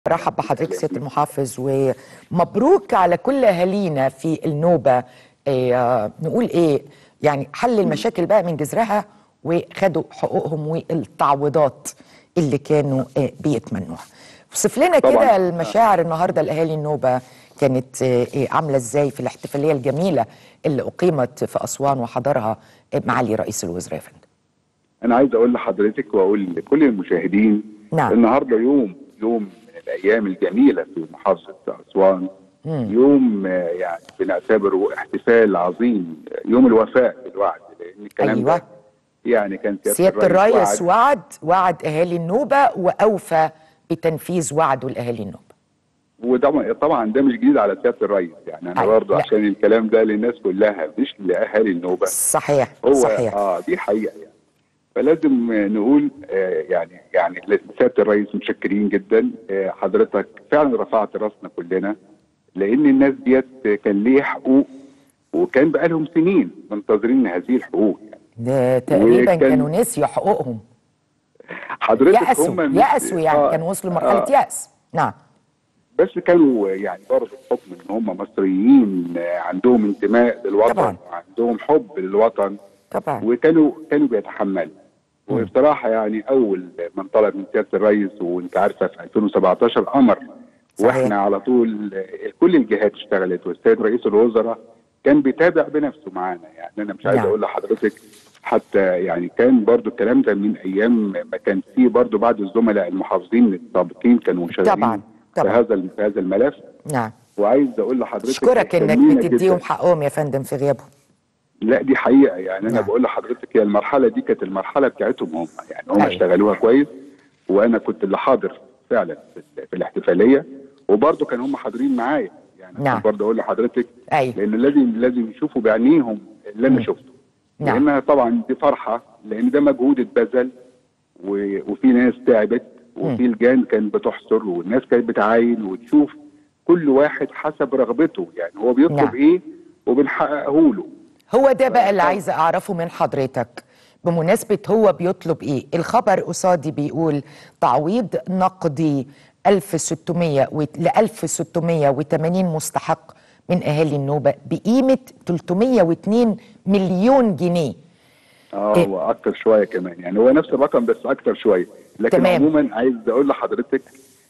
رحب بحضرتك سياده المحافظ ومبروك على كل اهالينا في النوبه إيه نقول ايه يعني حل المشاكل بقى من جذرها وخدوا حقوقهم والتعويضات اللي كانوا إيه بيتمنوها وصف لنا طبعاً. كده المشاعر النهارده الاهالي النوبه كانت إيه عامله ازاي في الاحتفاليه الجميله اللي اقيمت في اسوان وحضرها معالي رئيس الوزراء يا فندم انا عايز اقول لحضرتك واقول لكل المشاهدين نعم. النهارده يوم يوم من الايام الجميله في محافظه اسوان يوم آه، يعني بنعتبره احتفال عظيم يوم الوفاء بالوعد لان الكلام أيوة. ده يعني كان سياده الرئيس وعد وعد وعد اهالي النوبه واوفى بتنفيذ وعده لاهالي النوبه وطبعا طبعا ده مش جديد على سياده الرئيس يعني انا أيوة. برضه لا. عشان الكلام ده للناس كلها مش لاهالي النوبه صحيح هو صحيح اه دي حقيقه يعني فلازم آه، نقول آه يعني يعني سياده الرئيس متشكرين جدا آه حضرتك فعلا رفعت راسنا كلنا لان الناس ديت كان ليه حقوق وكان بقالهم سنين منتظرين هذه الحقوق يعني ده تقريبا وكان- كانوا نسيوا حقوقهم حضرتك يأسوا هم مش- يأسوا يعني آه، كانوا وصلوا لمرحله آه يأس نعم بس كانوا يعني برضه بحكم ان هم مصريين آه، عندهم انتماء للوطن طبعاً. عندهم حب للوطن طبعا وكانوا كانوا بيتحملوا وبصراحه يعني اول من طلب من سياده الرئيس وانت عارفه في 2017 امر صحيح. واحنا على طول آه، كل الجهات اشتغلت والسيد رئيس الوزراء كان بيتابع بنفسه معانا يعني انا مش عايز نعم. اقول لحضرتك حتى يعني كان برضو الكلام ده من ايام ما كان فيه برضو بعض الزملاء المحافظين السابقين كانوا شغالين طبعاً، في طبعاً. هذا في هذا الملف نعم وعايز اقول لحضرتك اشكرك انك اهتمينا بتديهم جداً. حقهم يا فندم في غيابهم لا دي حقيقه يعني انا نعم. بقول لحضرتك هي المرحله دي كانت المرحله بتاعتهم هم يعني هم أيوة. اشتغلوها كويس وانا كنت اللي حاضر فعلا في- في الاحتفاليه وبرضه كانوا هم حاضرين معايا يعني نعم. نعم. برضه اقول لحضرتك أيوة. لان لازم لازم يشوفوا بعينيهم اللي انا شفته نعم. لانها طبعا دي فرحه لان ده مجهود اتبذل و- وفي ناس تعبت وفي لجان كانت بتحصر والناس كانت بتعاين وتشوف كل واحد حسب رغبته يعني هو بيطلب نعم. ايه وبنحققه له هو ده بقى اللي عايزه اعرفه من حضرتك بمناسبه هو بيطلب ايه الخبر قصادي بيقول تعويض نقدي 1600 و ل 1680 مستحق من اهالي النوبه بقيمه 302 مليون جنيه اه إيه؟ هو اكتر شويه كمان يعني هو نفس الرقم بس اكتر شويه لكن تمام. عموما عايز اقول لحضرتك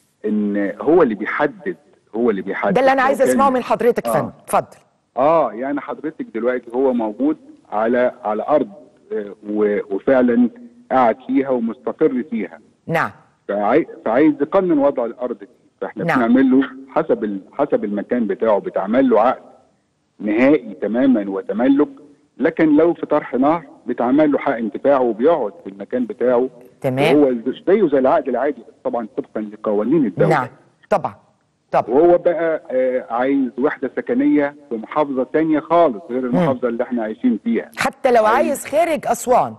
ان هو اللي بيحدد هو اللي بيحدد ده اللي انا لو عايزه كان- اسمعه من حضرتك آه. فندم اتفضل اه يعني حضرتك دلوقتي هو موجود على على ارض آه، و- وفعلا قاعد فيها ومستقر فيها نعم فعاي- فعايز يقنن وضع الارض دي فاحنا نعم. بنعمل له حسب ال- حسب المكان بتاعه بتعمل له عقد نهائي تماما وتملك لكن لو في طرح نهر بيتعمل له حق انتفاع وبيقعد في المكان بتاعه تمام. وهو زيه زي العقد العادي بس طبعا طبقا لقوانين الدوله نعم طبعا طبعا وهو بقى آه، عايز وحده سكنيه في محافظه تانية خالص غير المحافظه اللي احنا عايشين فيها حتى لو عايز خارج اسوان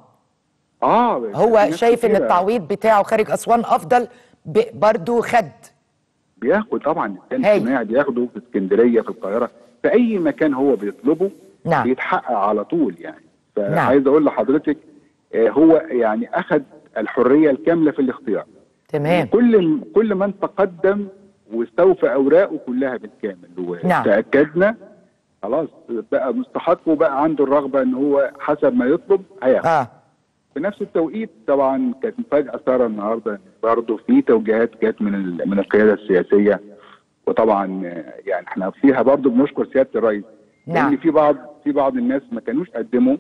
اه هو ناس شايف ان كتيرة التعويض بتاعه خارج اسوان افضل ب- برضو خد بياخد طبعا السكن هاي. الاجتماعي بياخده في اسكندريه في القاهره في اي مكان هو بيطلبه نعم. بيتحقق على طول يعني نعم. فعايز اقول لحضرتك آه، هو يعني اخذ الحريه الكامله في الاختيار تمام كل كل من تقدم واستوفى اوراقه كلها بالكامل نعم. وتاكدنا خلاص بقى مستحق وبقى عنده الرغبه ان هو حسب ما يطلب هياخد اه في نفس التوقيت طبعا كانت مفاجاه ساره النهارده برضه في توجيهات جت من ال- من القياده السياسيه وطبعا آه، يعني احنا فيها برضه بنشكر سياده الرئيس نعم. لان في بعض في بعض الناس ما كانوش قدموا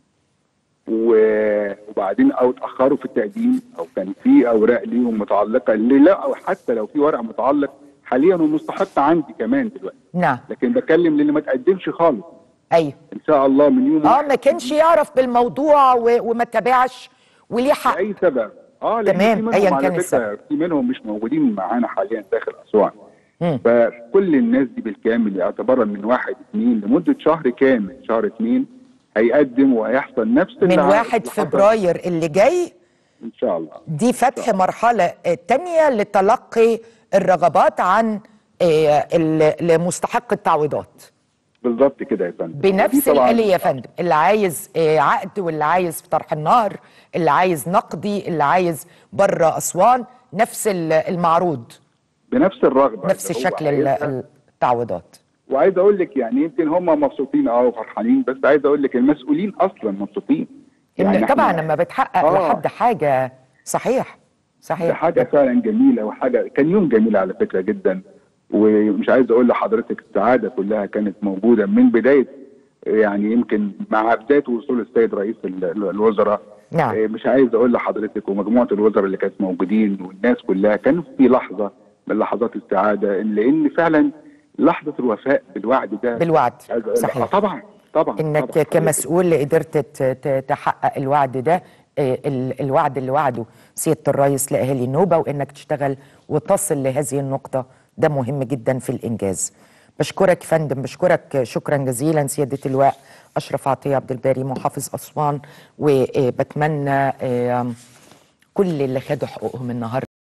و- وبعدين او اتاخروا في التقديم او كان في اوراق ليهم متعلقه اللي لا او حتى لو في ورق متعلق حاليا ومستحق عندي كمان دلوقتي نعم لكن بتكلم للي ما تقدمش خالص ايوه ان شاء الله من يوم اه ما كانش يعرف بالموضوع و... وما تابعش وليه حق لاي سبب اه لأن تمام، في منهم أياً على كان فكرة السبب. في منهم مش موجودين معانا حاليا داخل اسوان مم. فكل الناس دي بالكامل اعتبارا من واحد اثنين لمده شهر كامل شهر اثنين هيقدم وهيحصل نفس من اللي واحد اللي حصل. فبراير اللي جاي ان شاء الله دي فتح مرحلة آه، تانية لتلقي الرغبات عن آه، ال- لمستحق التعويضات بالظبط كده يا فندم بنفس ودي طبعاً- الآلية يا فندم اللي عايز آه، عقد واللي عايز في طرح النهر اللي عايز نقدي اللي عايز بره أسوان نفس ال- المعروض بنفس الرغبه نفس اللي هو شكل ال- عايزها. التعويضات وعايز اقول لك يعني يمكن هم مبسوطين اه وفرحانين بس عايز اقول لك المسؤولين اصلا مبسوطين يعني إحنا- طبعا لما بتحقق آه. لحد حاجه صحيح ده صحيح حاجه فعلا جميله وحاجه كان يوم جميل على فكره جدا ومش عايز اقول لحضرتك السعاده كلها كانت موجوده من بدايه يعني يمكن مع بدايه وصول السيد رئيس ال- ال- الوزراء نعم. آه، مش عايز اقول لحضرتك ومجموعه الوزراء اللي كانت موجودين والناس كلها كان في لحظه من لحظات السعاده لان فعلا لحظه الوفاء بالوعد ده بالوعد عايز أقول- صحيح آه، طبعا طبعا انك طبعاً. كمسؤول قدرت ت- ت- تحقق الوعد ده آه، ال- الوعد اللي وعده سياده الرئيس لاهالي النوبه وانك تشتغل وتصل لهذه النقطه ده مهم جدا في الانجاز بشكرك يا فندم بشكرك شكرا جزيلا سياده اللواء اشرف عطيه عبد الباري محافظ اسوان وبتمنى آه، كل اللي خدوا حقوقهم النهارده